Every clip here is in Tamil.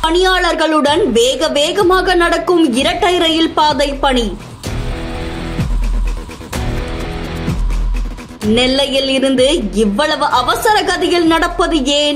பணியாளர்களுடன் வேக வேகமாக நடக்கும் இரட்டை ரயில் பாதை பணி நெல்லையில் இருந்து இவ்வளவு அவசர கதியில் நடப்பது ஏன்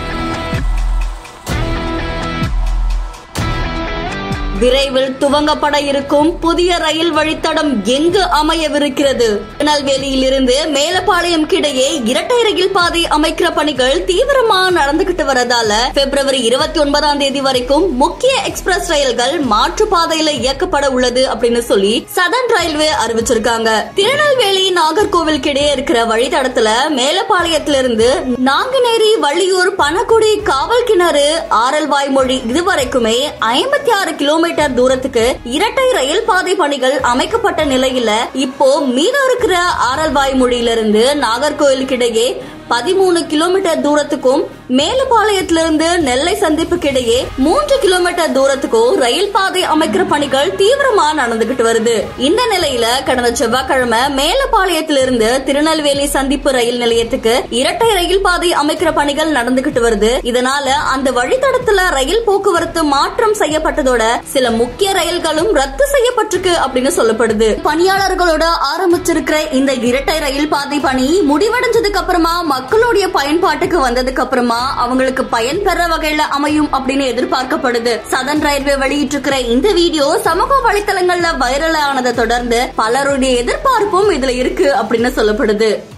விரைவில் துவங்கப்பட இருக்கும் புதிய ரயில் வழித்தடம் எங்கு அமையவிருக்கிறது திருநெல்வேலியில் இருந்து மேலப்பாளையம் கிடையே இரட்டை ரயில் பாதை அமைக்கிற பணிகள் தீவிரமா நடந்துகிட்டு வரதால பிப்ரவரி இருபத்தி ஒன்பதாம் தேதி வரைக்கும் முக்கிய எக்ஸ்பிரஸ் ரயில்கள் மாற்று பாதையில இயக்கப்பட உள்ளது அப்படின்னு சொல்லி சதன் ரயில்வே அறிவிச்சிருக்காங்க திருநெல்வேலி நாகர்கோவில் கிடையே இருக்கிற வழித்தடத்துல மேலப்பாளையத்திலிருந்து நாங்குநேரி வள்ளியூர் பனகுடி காவல் கிணறு ஆரல்வாய்மொழி இதுவரைக்குமே ஐம்பத்தி ஆறு கிலோமீட்டர் தூரத்துக்கு இரட்டை ரயில் பாதை பணிகள் அமைக்கப்பட்ட நிலையில இப்போ மீதம் இருக்கிற ஆரல்வாய்மொழியிலிருந்து நாகர்கோயிலுக்கிடையே பதிமூணு கிலோமீட்டர் தூரத்துக்கும் மேலப்பாளையத்திலிருந்து நெல்லை சந்திப்புக்கிடையே மூன்று கிலோமீட்டர் தூரத்துக்கும் ரயில் பாதை அமைக்கிற பணிகள் தீவிரமா நடந்துகிட்டு வருது இந்த நிலையில கடந்த செவ்வாய்க்கிழமை மேலப்பாளையத்திலிருந்து திருநெல்வேலி சந்திப்பு ரயில் நிலையத்துக்கு இரட்டை ரயில் பாதை அமைக்கிற பணிகள் நடந்துகிட்டு வருது இதனால அந்த வழித்தடத்துல ரயில் போக்குவரத்து மாற்றம் செய்யப்பட்டதோட சில முக்கிய ரயில்களும் ரத்து செய்யப்பட்டிருக்கு அப்படின்னு சொல்லப்படுது பணியாளர்களோட ஆரம்பிச்சிருக்கிற இந்த இரட்டை ரயில் பாதை பணி முடிவடைஞ்சதுக்கு அப்புறமா மக்களுடைய பயன்பாட்டுக்கு வந்ததுக்கு அப்புறமா அவங்களுக்கு பயன் பெற வகையில அமையும் அப்படின்னு எதிர்பார்க்கப்படுது சதன் ரயில்வே வெளியிட்டிருக்கிற இந்த வீடியோ சமூக வலைத்தளங்கள்ல வைரல் ஆனதை தொடர்ந்து பலருடைய எதிர்பார்ப்பும் இதுல இருக்கு அப்படின்னு சொல்லப்படுது